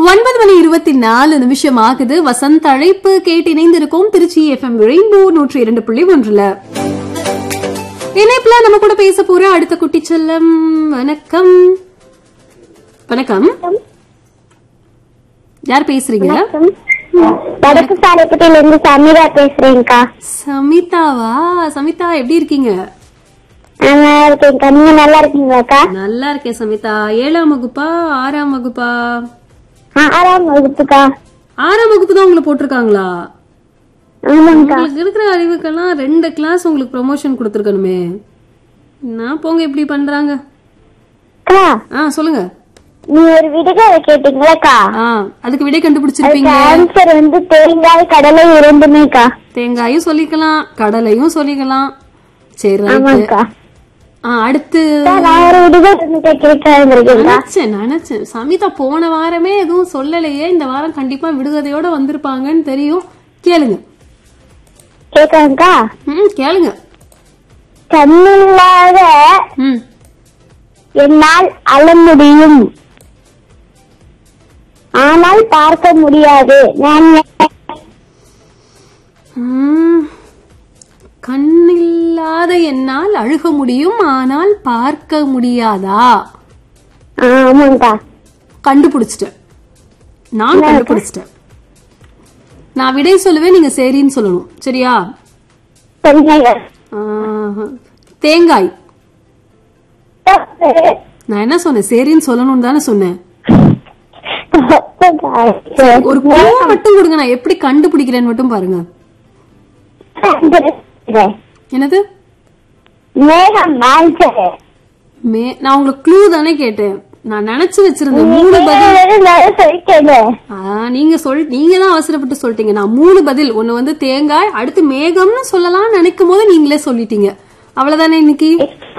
ஒன்பது மணி இருபத்தி நாலு நிமிஷம் ஆகுது வசந்த் அழைப்பு கேட்டு இணைந்திருக்கோம் திருச்சி எஃப்எம் ரெயின்போ நூற்றி இரண்டு புள்ளி ஒன்றுல இணைப்புல நம்ம கூட பேச போற அடுத்த குட்டி செல்லம் வணக்கம் வணக்கம் யார் பேசுறீங்க வடக்கு சாலைப்பட்டியில இருந்து சமீரா பேசுறேன்க்கா சமிதாவா சமிதா எப்படி இருக்கீங்க நல்லா இருக்கேன்க்கா நீங்க நல்லா இருக்கீங்களாக்கா நல்லா இருக்கேன் சமிதா ஏழாம் வகுப்பா ஆறாம் வகுப்பா ஆறாம் வகுப்புக்கா ஆறாம் வகுப்பு தான் உங்களை போட்டிருக்காங்களா ஆமாங்கக்கா உங்களுக்கு இருக்கிற அறிவுக்கெல்லாம் ரெண்டு கிளாஸ் உங்களுக்கு ப்ரொமோஷன் கொடுத்துருக்கணுமே நான் போங்க இப்படி பண்றாங்க அக்கா ஆ சொல்லுங்க நீ ஒரு விடுகதை கேட்டீங்களேக்கா ஆ அதுக்கு விடை கண்டுபிடிச்சிருப்பீங்க ஆன்சர் வந்து தேங்காய் கடலை இரண்டுமேக்கா தேங்காயும் சொல்லிக்கலாம் கடலையும் சொல்லிக்கலாம் சரி ரைட்டு ஆமாக்கா ஆ அடுத்து அக்கா, நான் ஒரு விடுகதை கேட்க இருக்கேன்க்கா நினைச்சேன் நினைச்சேன் சமிதா போன வாரமே எதுவும் சொல்லலையே இந்த வாரம் கண்டிப்பா விடுகதையோட வந்திருப்பாங்கன்னு தெரியும் கேளுங்க கேட்கறேன்க்கா ம் கேளுங்க கண்ணில்லாத ம் என்னால் அழ முடியும் ஆனால் பார்க்க முடியாது நான் ம். கண்ணில்லாத என்னால் அழுக முடியும் ஆனால் பார்க்க முடியாதா ஆமாங்கக்கா கண்டுபிடிச்சிட்டேன் நான் கண்டுபிடிச்சிட்டேன் நான் விடை சொல்லுவேன் நீங்க சரின்னு சொல்லணும் சரியா சரிங்க ஆஹ், தேங்காய் நான் என்ன சொன்னேன் சரின்னு சொல்லணும்னு தானே சொன்னேன் ஒரு பூ மட்டும் கொடுங்க நான் எப்படி கண்டுபிடிக்கிறேன்னு மட்டும் பாருங்க என்னது மேகம் ஆன்சர் மே நான் உங்களுக்கு க்ளூ தானே கேட்டேன் நான் நினைச்சு வச்சிருந்தேன் மூணு பதில் சொல்லிட்டேன் ஆ, நீங்க சொல் நீங்க தான் அவசரப்பட்டு சொல்லிட்டீங்க நான் மூணு பதில் ஒண்ணு வந்து தேங்காய் அடுத்து மேகம்னு சொல்லலாம் நினைக்கும் போது நீங்களே சொல்லிட்டீங்க அவ்வளவுதானே இன்னைக்கு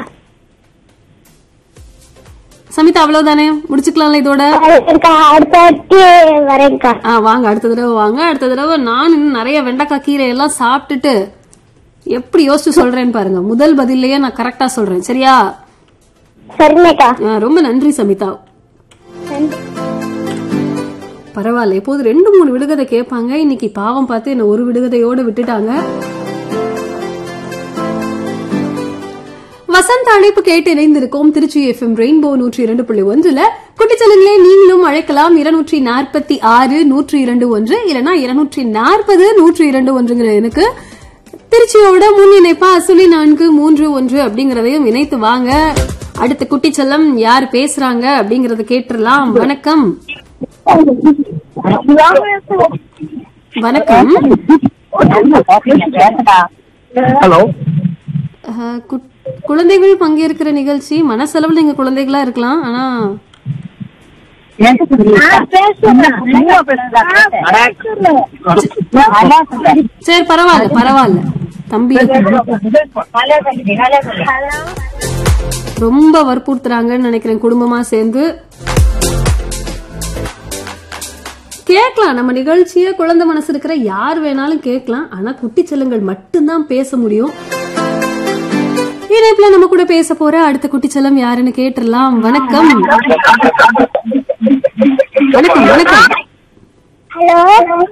சமிதா அவ்வளவுதானே முடிச்சுக்கலாம்ல இதோட அடுத்த வாட்டி வரேன்க்கா ஆ வாங்க அடுத்த தடவை வாங்க அடுத்த தடவை நான் இன்னும் நிறைய வெண்டைக்காய் கீரை எல்லாம் சாப்பிட்டுட்டு எப்படி யோசிச்சு சொல்றேன்னு பாருங்க முதல் பதில்லயே நான் கரெக்டா சொல்றேன் சரியா சரிங்கக்கா ஆ, ரொம்ப நன்றி சமிதா பரவாயில்ல எப்போது ரெண்டு மூணு விடுகதை கேட்பாங்க இன்னைக்கு பாவம் பார்த்து என்ன ஒரு விடுகதையோட விட்டுட்டாங்க வசந்த அழைப்பு கேட்டு இணைந்திருக்கோம் திருச்சி எஃப்எம் ரெயின்போ நூற்றி இரண்டு புள்ளி ஒன்றுல குட்டிச்சலங்களே நீங்களும் அழைக்கலாம் இருநூற்றி நாற்பத்தி ஆறு நூற்றி இரண்டு ஒன்று இல்லனா இருநூற்றி நாற்பது நூற்றி இரண்டு ஒன்றுங்கிற எனக்கு திருச்சியோட முன் இணைப்பா அசுலி நான்கு மூன்று ஒன்று அப்படிங்கறதையும் இணைத்து வாங்க அடுத்த குட்டிச்செல்லம் யார் பேசுறாங்க அப்படிங்கறத கேட்டுறலாம் வணக்கம் வணக்கம் ஹலோ அஹ், குட்- குழந்தைகள் பங்கேற்கிற நிகழ்ச்சி மனசளவில் நீங்க குழந்தைகளா இருக்கலாம் ஆனா சரி பரவாயில்ல பரவாயில்ல தம்பி ரொம்ப வற்புறுத்துறாங்கன்னு நினைக்கிறேன் குடும்பமா சேர்ந்து கேட்கலாம் நம்ம நிகழ்ச்சிய குழந்தை மனசு இருக்கிற யார் வேணாலும் கேட்கலாம் ஆனா குட்டி செல்லங்கள் மட்டும்தான் பேச முடியும் இணைப்புல நம்ம கூட பேச போற அடுத்த குட்டி செல்லம் யாருன்னு கேட்டுடலாம் வணக்கம் வணக்கம் வணக்கம் ஹலோ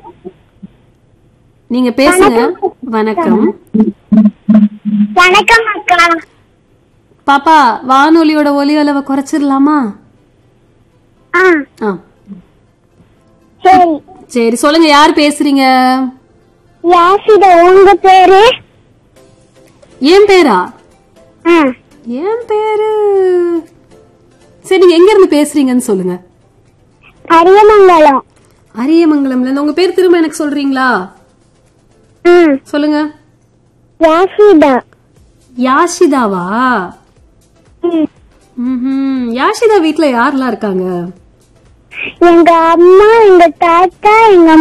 நீங்க பேசுங்க வணக்கம் வணக்கம் அக்கா பாப்பா வானொலியோட ஒலி அளவை குறைச்சிடலாமா ஆ ஆ சரி சரி சொல்லுங்க யார் பேசுறீங்க யாசிதா உங்க பேரு என் பேரா ஆ என் பேரு சரி நீங்க எங்க இருந்து பேசுறீங்கன்னு சொல்லுங்க அரியமங்கலம் அரியமங்கலம்ல இருந்து உங்க பேர் திரும்ப எனக்கு சொல்றீங்களா ஆ சொல்லுங்க யாசிதா யாஷிதாவா ம். ம்ஹும். யாஷிதா வீட்ல யாரெல்லாம் இருக்காங்க எங்க அம்மா எங்க தாத்தா எங்க